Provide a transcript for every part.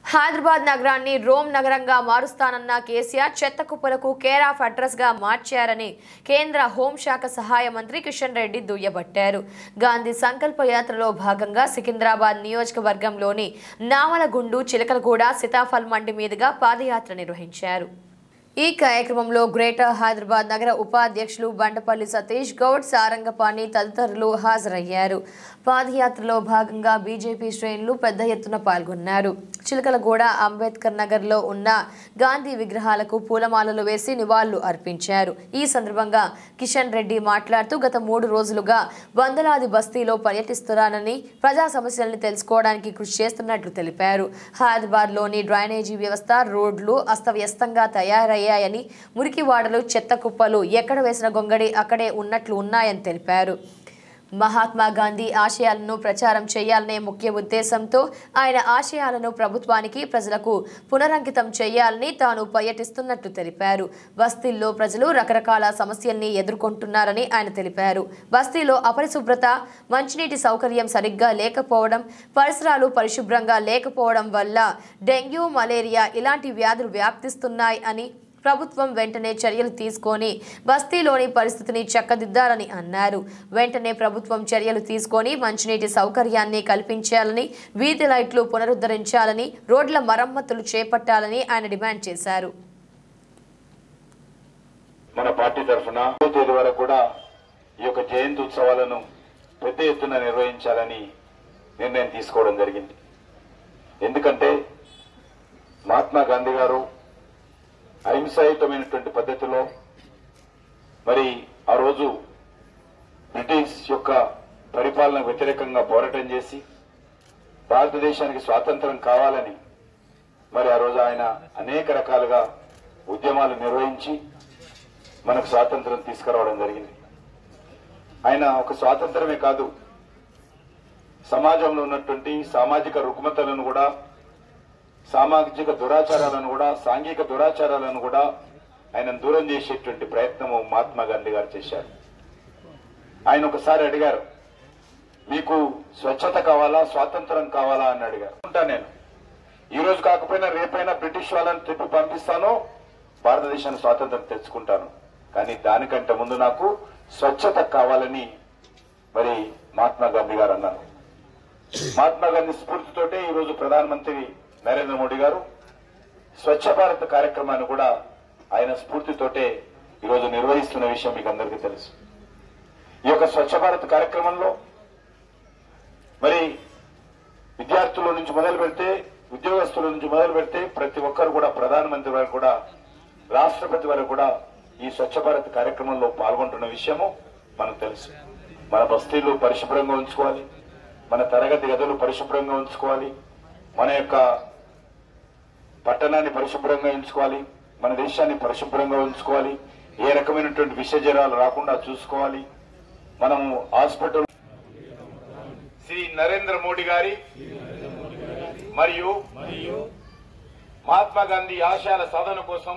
హైదరాబాద్ నగరాన్ని రోమ్ నగరంగా మారుస్తానన్న కేసీఆర్ చెత్త కుప్పలకు కేర్ ఆఫ్ అడ్రస్ గా మార్చారని కేంద్ర హోంశాఖ సహాయ మంత్రి కిషన్ రెడ్డి దుయ్యబట్టారు గాంధీ సంకల్ప యాత్రలో భాగంగా సికింద్రాబాద్ నియోజకవర్గంలోని నామలగుండు చిలకలగూడ సీతాఫల్ మండి మీదుగా పాదయాత్ర నిర్వహించారు ఈ కార్యక్రమంలో గ్రేటర్ హైదరాబాద్ నగర ఉపాధ్యక్షులు బండపల్లి సతీష్ గౌడ్ సారంగపాణి తదితరులు హాజరయ్యారు పాదయాత్రలో భాగంగా బీజేపీ శ్రేణులు పెద్ద ఎత్తున పాల్గొన్నారు చిలకలగూడ అంబేద్కర్ నగర్లో ఉన్న గాంధీ విగ్రహాలకు పూలమాలలు వేసి నివాళులు అర్పించారు ఈ సందర్భంగా కిషన్ రెడ్డి మాట్లాడుతూ గత మూడు రోజులుగా వందలాది బస్తీలో పర్యటిస్తున్నానని ప్రజా సమస్యలను తెలుసుకోవడానికి కృషి చేస్తున్నట్లు తెలిపారు హైదరాబాద్లోని డ్రైనేజీ వ్యవస్థ రోడ్లు అస్తవ్యస్తంగా తయారయ్యాయని మురికివాడలు చెత్త కుప్పలు ఎక్కడ వేసిన గొంగడి అక్కడే ఉన్నట్లు ఉన్నాయని తెలిపారు మహాత్మా గాంధీ ఆశయాలను ప్రచారం చేయాలనే ముఖ్య ఉద్దేశంతో ఆయన ఆశయాలను ప్రభుత్వానికి ప్రజలకు పునరంకితం చేయాలని తాను పర్యటిస్తున్నట్లు తెలిపారు బస్తీల్లో ప్రజలు రకరకాల సమస్యల్ని ఎదుర్కొంటున్నారని ఆయన తెలిపారు బస్తీలో అపరిశుభ్రత మంచినీటి సౌకర్యం సరిగ్గా లేకపోవడం పరిసరాలు పరిశుభ్రంగా లేకపోవడం వల్ల డెంగ్యూ మలేరియా ఇలాంటి వ్యాధులు వ్యాప్తిస్తున్నాయి అని ప్రభుత్వం వెంటనే చర్యలు తీసుకొని బస్తీలోని పరిస్థితిని చక్కదిద్దాలని అన్నారు వెంటనే ప్రభుత్వం చర్యలు తీసుకొని మంచినీటి సౌకర్యాన్ని కల్పించాలని వీధి లైట్లు పునరుద్ధరించాలని రోడ్ల మరమ్మతులు చేపట్టాలని ఆయన డిమాండ్ చేశారు మన పార్టీ తరఫున తేదీ వరకు కూడా ఈ యొక్క జయంతి ఉత్సవాలను పెద్ద ఎత్తున నిర్వహించాలని నిర్ణయం తీసుకోవడం జరిగింది ఎందుకంటే మహాత్మా గాంధీ గారు అహింసాయుతమైనటువంటి పద్ధతిలో మరి ఆ రోజు బ్రిటిష్ యొక్క పరిపాలన వ్యతిరేకంగా పోరాటం చేసి భారతదేశానికి స్వాతంత్రం కావాలని మరి ఆ రోజు ఆయన అనేక రకాలుగా ఉద్యమాలు నిర్వహించి మనకు స్వాతంత్రం తీసుకురావడం జరిగింది ఆయన ఒక స్వాతంత్రమే కాదు సమాజంలో ఉన్నటువంటి సామాజిక రుగ్మతలను కూడా సామాజిక దురాచారాలను కూడా సాంఘిక దురాచారాలను కూడా ఆయన దూరం చేసేటువంటి ప్రయత్నము మహాత్మా గాంధీ గారు చేశారు ఆయన ఒకసారి అడిగారు మీకు స్వచ్ఛత కావాలా స్వాతంత్రం కావాలా అని అడిగారు ఉంటా నేను ఈ రోజు కాకపోయినా రేపైనా బ్రిటిష్ వాళ్ళని తిప్పి పంపిస్తాను భారతదేశాన్ని స్వాతంత్రం తెచ్చుకుంటాను కానీ దానికంటే ముందు నాకు స్వచ్ఛత కావాలని మరి మహాత్మా గాంధీ గారు అన్నారు మహాత్మా గాంధీ స్ఫూర్తితోటే ఈ రోజు ప్రధానమంత్రి నరేంద్ర మోడీ గారు స్వచ్ఛ భారత్ కార్యక్రమాన్ని కూడా ఆయన స్ఫూర్తితోటే ఈరోజు నిర్వహిస్తున్న విషయం మీకు అందరికీ తెలుసు ఈ యొక్క స్వచ్ఛ భారత్ కార్యక్రమంలో మరి విద్యార్థుల నుంచి మొదలు పెడితే ఉద్యోగస్తుల నుంచి మొదలు పెడితే ప్రతి ఒక్కరు కూడా ప్రధానమంత్రి వరకు కూడా రాష్ట్రపతి వరకు కూడా ఈ స్వచ్ఛ భారత్ కార్యక్రమంలో పాల్గొంటున్న విషయము మనకు తెలుసు మన బస్తీలు పరిశుభ్రంగా ఉంచుకోవాలి మన తరగతి గదులు పరిశుభ్రంగా ఉంచుకోవాలి మన యొక్క పట్టణాన్ని పరిశుభ్రంగా ఉంచుకోవాలి మన దేశాన్ని పరిశుభ్రంగా ఉంచుకోవాలి ఏ రకమైనటువంటి విష జ్వరాలు రాకుండా చూసుకోవాలి మనము హాస్పిటల్ శ్రీ నరేంద్ర మోడీ గారి మరియు మహాత్మా గాంధీ ఆశయాల సాధన కోసం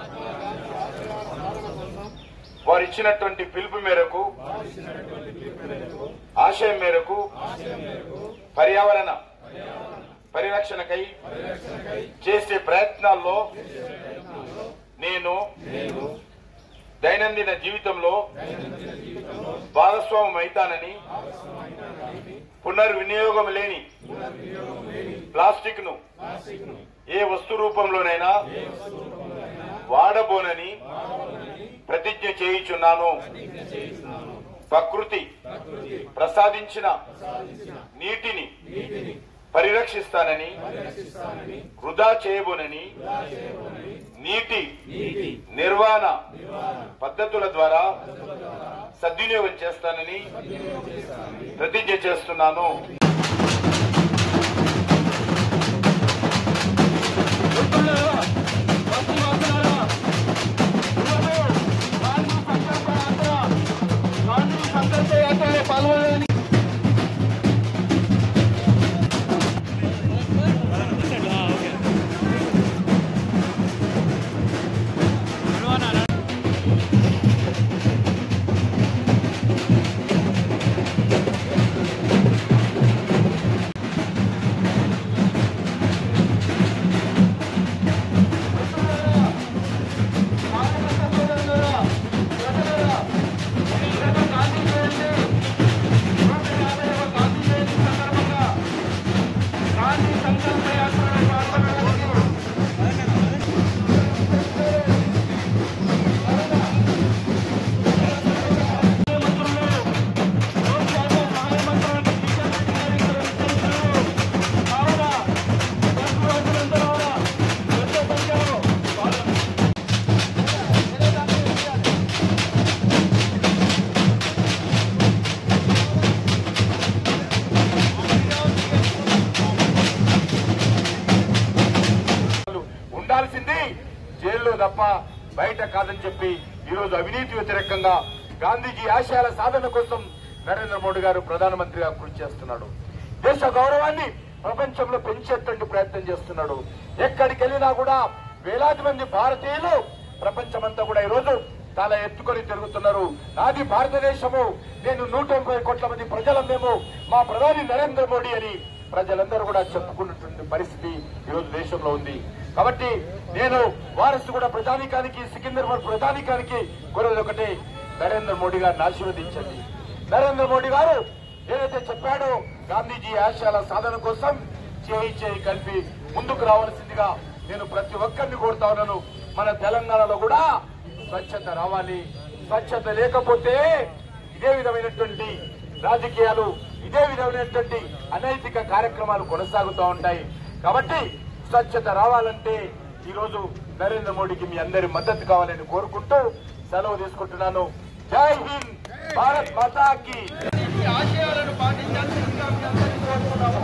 వారు ఇచ్చినటువంటి పిలుపు మేరకు ఆశయం మేరకు పర్యావరణ పరిరక్షణకై చేసే ప్రయత్నాల్లో నేను దైనందిన జీవితంలో భాగస్వామ్యం అవుతానని పునర్వినియోగం లేని ప్లాస్టిక్ ను ఏ వస్తు రూపంలోనైనా వాడబోనని ప్రతిజ్ఞ చేయుచున్నాను ప్రకృతి ప్రసాదించిన నీటిని పరిరక్షిస్తానని వృధా చేయబోనని నీటి నిర్వహణ పద్ధతుల ద్వారా సద్వినియోగం చేస్తానని ప్రతిజ్ఞ చేస్తున్నాను Thank ఉండాల్సింది జైల్లో తప్ప బయట కాదని చెప్పి ఈరోజు అవినీతి వ్యతిరేకంగా గాంధీజీ ఆశయాల సాధన కోసం నరేంద్ర మోడీ గారు ప్రధానమంత్రిగా కృషి చేస్తున్నాడు దేశ గౌరవాన్ని ప్రపంచంలో పెంచేటువంటి ప్రయత్నం చేస్తున్నాడు ఎక్కడికి వెళ్ళినా కూడా వేలాది మంది భారతీయులు ప్రపంచమంతా కూడా ఈరోజు తల ఎత్తుకొని తిరుగుతున్నారు నాది భారతదేశము నేను నూట ఎనభై కోట్ల మంది ప్రజలందరము మా ప్రధాని నరేంద్ర మోడీ అని ప్రజలందరూ కూడా చెప్పుకున్నటువంటి పరిస్థితి ఈరోజు దేశంలో ఉంది కాబట్టి నేను వారసు కూడా ప్రజానికానికి సికింద్రాబాద్ ప్రజానికానికి కోరేది ఒకటి నరేంద్ర మోడీ గారిని ఆశీర్వదించండి నరేంద్ర మోడీ గారు ఏదైతే చెప్పాడో గాంధీజీ ఆశయాల సాధన కోసం చేయి చేయి కలిపి ముందుకు రావాల్సిందిగా నేను ప్రతి ఒక్కరిని కోరుతా ఉన్నాను మన తెలంగాణలో కూడా స్వచ్ఛత రావాలి స్వచ్ఛత లేకపోతే ఇదే విధమైనటువంటి రాజకీయాలు ఇదే విధమైనటువంటి అనైతిక కార్యక్రమాలు కొనసాగుతూ ఉంటాయి కాబట్టి స్వచ్ఛత రావాలంటే ఈ రోజు నరేంద్ర మోడీకి మీ అందరి మద్దతు కావాలని కోరుకుంటూ సెలవు తీసుకుంటున్నాను జై హింద్ భారత్ మాతాకి ఆశయాలను పాటించాల్సిందిగా మీ అందరినీ కోరుతున్నాము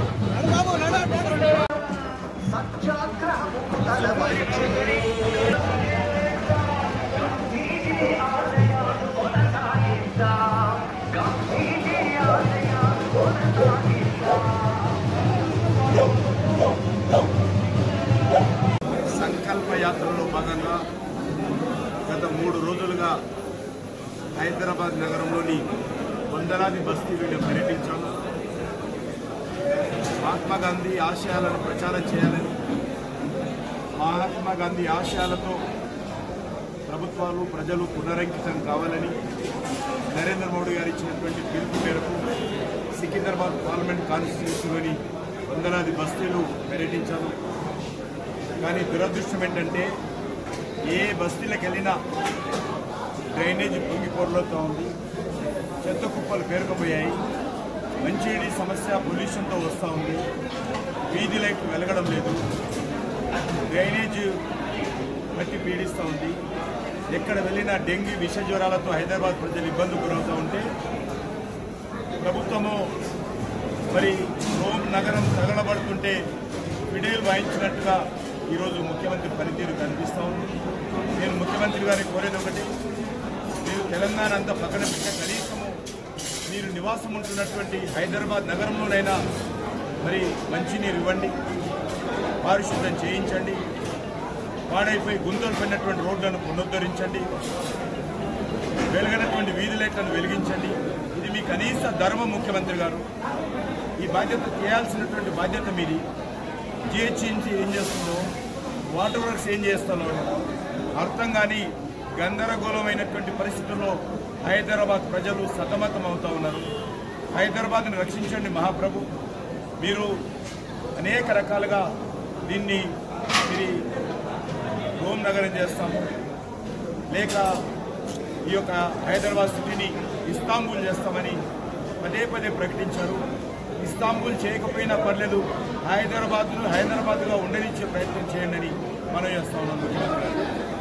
సంకల్ప యాత్రలో భాగంగా గత మూడు రోజులుగా హైదరాబాద్ నగరంలోని వందలాది బస్తీలను పర్యటించాము మహాత్మా గాంధీ ఆశయాలను ప్రచారం చేయాలని మహాత్మా గాంధీ ఆశయాలతో ప్రభుత్వాలు ప్రజలు పునరంకితం కావాలని నరేంద్ర మోడీ గారు ఇచ్చినటువంటి పిలుపు మేరకు సికింద్రాబాద్ పార్లమెంట్ కాన్స్టిట్యూన్సీలోని వందలాది బస్తీలు పర్యటించాము కానీ దురదృష్టం ఏంటంటే ఏ బస్తీలకు వెళ్ళినా డ్రైనేజ్ పొంగిపోర్లతో ఉంది చెత్త కుప్పలు పేరుకుపోయాయి మంచినీటి సమస్య పొల్యూషన్తో వస్తూ ఉంది వీధి లైట్ వెలగడం లేదు డ్రైనేజ్ మట్టి పీడిస్తూ ఉంది ఎక్కడ వెళ్ళినా డెంగీ విష జ్వరాలతో హైదరాబాద్ ప్రజలు ఇబ్బంది గురవుతూ ఉంటే ప్రభుత్వము మరి రోమ్ నగరం తగలబడుతుంటే ఫిడేల్ వాయించినట్టుగా ఈరోజు ముఖ్యమంత్రి పనితీరు కనిపిస్తూ ఉంది నేను ముఖ్యమంత్రి గారికి కోరేది ఒకటి మీరు తెలంగాణ అంతా పక్కన పెట్టే కనీసము మీరు నివాసం ఉంటున్నటువంటి హైదరాబాద్ నగరంలోనైనా మరి మంచినీరు ఇవ్వండి పారిశుద్ధ్యం చేయించండి పాడైపోయి గుంతలు పడినటువంటి రోడ్లను పునరుద్ధరించండి వెలగనటువంటి వీధి లైట్లను వెలిగించండి ఇది మీ కనీస ధర్మం ముఖ్యమంత్రి గారు ఈ బాధ్యత చేయాల్సినటువంటి బాధ్యత మీది జిహెచ్ఎంసీ ఏం చేస్తుందో వాటర్ వర్క్స్ ఏం చేస్తుందో అర్థం కాని గందరగోళమైనటువంటి పరిస్థితుల్లో హైదరాబాద్ ప్రజలు సతమతం అవుతా ఉన్నారు హైదరాబాద్ని రక్షించండి మహాప్రభు మీరు అనేక రకాలుగా దీన్ని మీరు రోమ్ నగరం చేస్తాము లేక ఈ యొక్క హైదరాబాద్ సిటీని ఇస్తాంబుల్ చేస్తామని పదే పదే ప్రకటించారు ఇస్తాంబుల్ చేయకపోయినా పర్లేదు హైదరాబాద్ను హైదరాబాద్గా ఉండనిచ్చే ప్రయత్నం చేయండి అని మనం చేస్తా ఉన్నాం ముఖ్యమంత్రి గారు